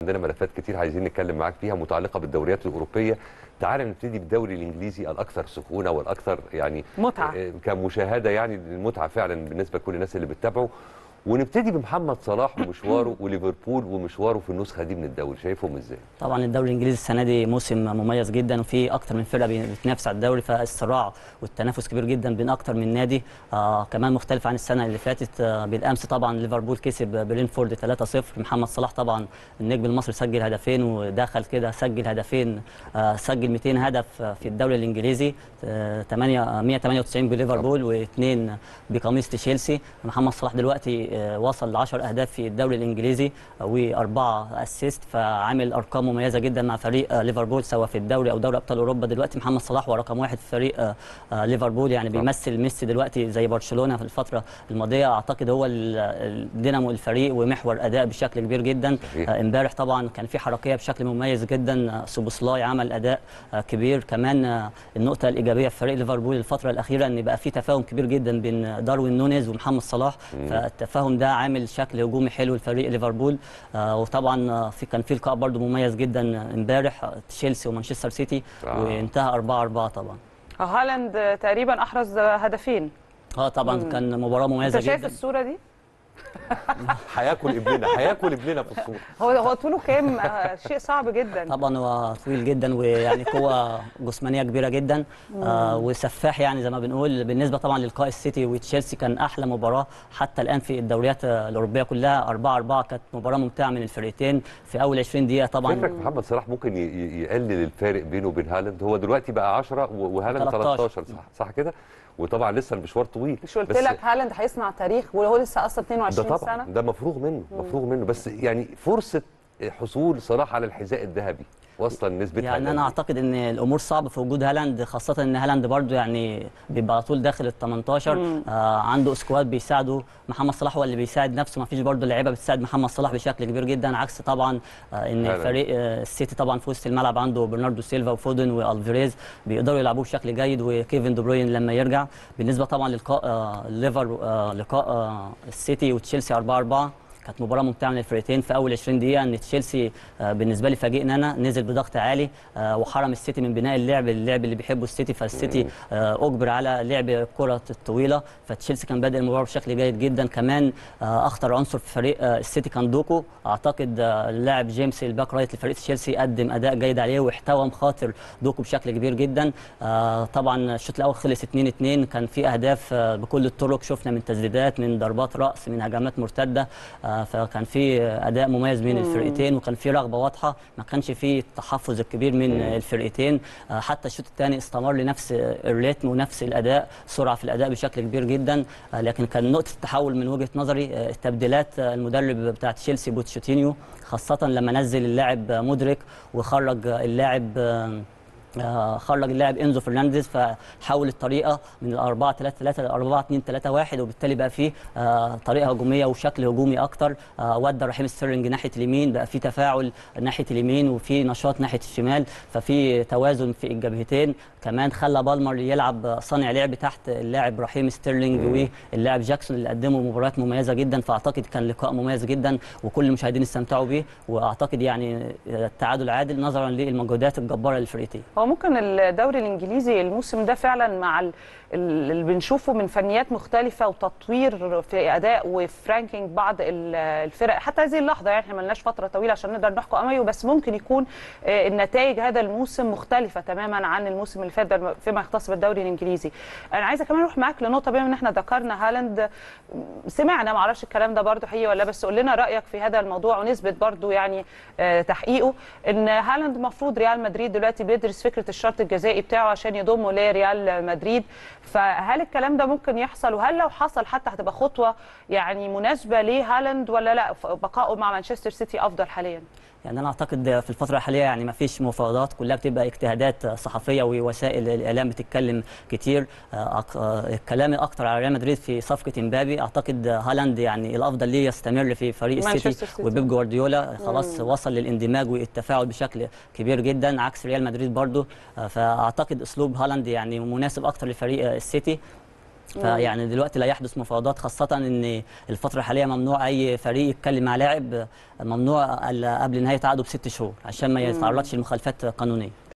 عندنا ملفات كتير عايزين نتكلم معاك فيها متعلقه بالدوريات الاوروبيه تعال نبتدي بالدوري الانجليزي الاكثر سخونه والاكثر يعني متعة. آه، كمشاهده يعني المتعه فعلا بالنسبه لكل الناس اللي بتتابعه ونبتدي بمحمد صلاح ومشواره وليفربول ومشواره في النسخه دي من الدوري شايفهم ازاي طبعا الدوري الانجليزي السنه دي موسم مميز جدا وفي اكتر من فرقه بي- بتنافس على الدوري فالصراع والتنافس كبير جدا بين اكتر من نادي آه كمان مختلف عن السنه اللي فاتت آه بالامس طبعا ليفربول كسب برينفورد 3-0 محمد صلاح طبعا النجم المصري سجل هدفين ودخل كده سجل هدفين آه سجل 200 هدف آه، في الدوري الانجليزي آه 8 198 بليفربول واثنين بقميص تشيلسي محمد صلاح دلوقتي آه، وصل ل 10 اهداف في الدوري الانجليزي آه، واربعه اسيست فعامل ارقام مميزه جدا مع فريق آه، ليفربول سواء في الدوري او دوري ابطال اوروبا دلوقتي محمد صلاح هو رقم واحد في فريق آه، آه، ليفربول يعني طبعا. بيمثل ميسي دلوقتي زي برشلونه في الفتره الماضيه اعتقد هو ال- الدينامو الفريق ومحور اداء بشكل كبير جدا صحيح. آه، امبارح طبعا كان في حركيه بشكل مميز جدا آه، سوبوسلاي عمل اداء آه، كبير كمان آه، النقطه الايجابيه في فريق ليفربول الفتره الاخيره ان بقى في تفاهم كبير جدا بين داروين نونيز ومحمد صلاح فالتفاهم ده عامل شكل هجومي حلو لفريق ليفربول آه، وطبعا آه، في كان في لقاء برضو مميز جدا امبارح آه، تشيلسي ومانشستر سيتي آه. وانتهى 4 4 طبعا هالاند تقريبا احرز هدفين اه طبعا كان مباراه مميزه انت شايف جدا الصوره دي هياكل ابننا هياكل ابننا في الصوره هو هو طوله كام آه، شيء صعب جدا طبعا هو طويل جدا ويعني قوه جسمانيه كبيره جدا آه وسفاح يعني زي ما بنقول بالنسبه طبعا للقاء السيتي وتشيلسي كان احلى مباراه حتى الان في الدوريات آه، الاوروبيه كلها 4 4 كانت مباراه ممتعه من الفرقتين في اول 20 دقيقه طبعا فكرك محمد صلاح ممكن ي- ي- يقلل الفارق بينه وبين هالاند هو دلوقتي بقى 10 و- وهالاند 13. 13 صح صح كده وطبعا لسه المشوار طويل مش قلت بس لك هالاند هيصنع تاريخ وهو لسه اصلا ده 22 طبعا سنه ده مفروغ منه مفروغ منه بس يعني فرصه حصول صلاح على الحذاء الذهبي واصلا نسبتها يعني قد انا إيه؟ اعتقد ان الامور صعبه في وجود هالاند خاصه ان هالاند برضو يعني بيبقى على طول داخل ال 18 آه عنده سكواد بيساعده محمد صلاح هو اللي بيساعد نفسه ما فيش برضو لعيبه بتساعد محمد صلاح بشكل كبير جدا عكس طبعا آه ان هالاند. فريق آه السيتي طبعا في وسط الملعب عنده برناردو سيلفا وفودن والفيريز بيقدروا يلعبوه بشكل جيد وكيفن دي بروين لما يرجع بالنسبه طبعا للقاء آه ليفر آه لقاء آه السيتي وتشيلسي 4 4 كانت مباراه ممتعه من الفرقتين في اول 20 دقيقه ان تشيلسي آه، بالنسبه لي فاجئنا انا نزل بضغط عالي آه، وحرم السيتي من بناء اللعب اللعب اللي بيحبه السيتي فالسيتي آه، اجبر على لعب الكره الطويله فتشيلسي كان بادئ المباراه بشكل جيد جدا كمان آه، اخطر عنصر في فريق آه، السيتي كان دوكو اعتقد آه، اللاعب جيمس الباك رايت لفريق تشيلسي قدم اداء جيد عليه واحتوى مخاطر دوكو بشكل كبير جدا آه، طبعا الشوط الاول خلص 2 2 كان في اهداف آه، بكل الطرق شفنا من تسديدات من ضربات راس من هجمات مرتده آه، فكان في اداء مميز من الفرقتين وكان في رغبه واضحه ما كانش في التحفظ الكبير من الفرقتين آه، حتى الشوط الثاني استمر لنفس الريتم ونفس الاداء سرعه في الاداء بشكل كبير جدا آه، لكن كان نقطه التحول من وجهه نظري آه، تبديلات آه، المدرب بتاع تشيلسي بوتشوتينيو خاصه لما نزل اللاعب آه، مدرك وخرج آه، اللاعب آه، آه، خرج اللاعب انزو فرنانديز فحول الطريقه من ال 4 3 3 ل 4 2 3 1 وبالتالي بقى فيه آه، طريقه هجوميه وشكل هجومي اكتر آه، ودى رحيم ستيرلينج ناحيه اليمين بقى في تفاعل ناحيه اليمين وفي نشاط ناحيه الشمال ففي توازن في الجبهتين كمان خلى بالمر يلعب صانع لعب تحت اللاعب رحيم ستيرلينج واللاعب جاكسون اللي قدموا مباريات مميزه جدا فاعتقد كان لقاء مميز جدا وكل المشاهدين استمتعوا بيه واعتقد يعني التعادل عادل نظرا للمجهودات الجباره للفرقتين هو ممكن الدوري الانجليزي الموسم ده فعلا مع ال- ال- اللي بنشوفه من فنيات مختلفه وتطوير في اداء وفي رانكينج بعض ال- الفرق حتى هذه اللحظه يعني احنا ما لناش فتره طويله عشان نقدر نحكم اميه بس ممكن يكون آه، النتائج هذا الموسم مختلفه تماما عن الموسم اللي فات ده فيما يختص بالدوري الانجليزي انا عايزه كمان اروح معاك لنقطه بما ان احنا ذكرنا هالاند سمعنا ما اعرفش الكلام ده برضو حقيقي ولا لا، بس قول لنا رايك في هذا الموضوع ونسبه برضو يعني آه، تحقيقه ان هالاند المفروض ريال مدريد دلوقتي بيدرس فكره الشرط الجزائي بتاعه عشان يضمه لريال مدريد فهل الكلام ده ممكن يحصل وهل لو حصل حتى هتبقى خطوه يعني مناسبه لهالاند ولا لا ف- بقائه مع مانشستر سيتي افضل حاليا يعني انا اعتقد في الفتره الحاليه يعني ما فيش مفاوضات كلها بتبقى اجتهادات صحفيه ووسائل الاعلام بتتكلم كتير آه، أك- آه، الكلام اكتر على ريال مدريد في صفقه امبابي اعتقد هالاند يعني الافضل ليه يستمر في فريق مانشستر السيتي سيتي. وبيب جوارديولا خلاص وصل للاندماج والتفاعل بشكل كبير جدا عكس ريال مدريد برضو آه، فاعتقد اسلوب هالاند يعني مناسب اكتر لفريق آه، السيتي فيعني دلوقتي لا يحدث مفاوضات خاصة ان الفترة الحالية ممنوع اي فريق يتكلم مع لاعب ممنوع الا قبل نهاية عقده بست شهور عشان ما يتعرضش لمخالفات قانونية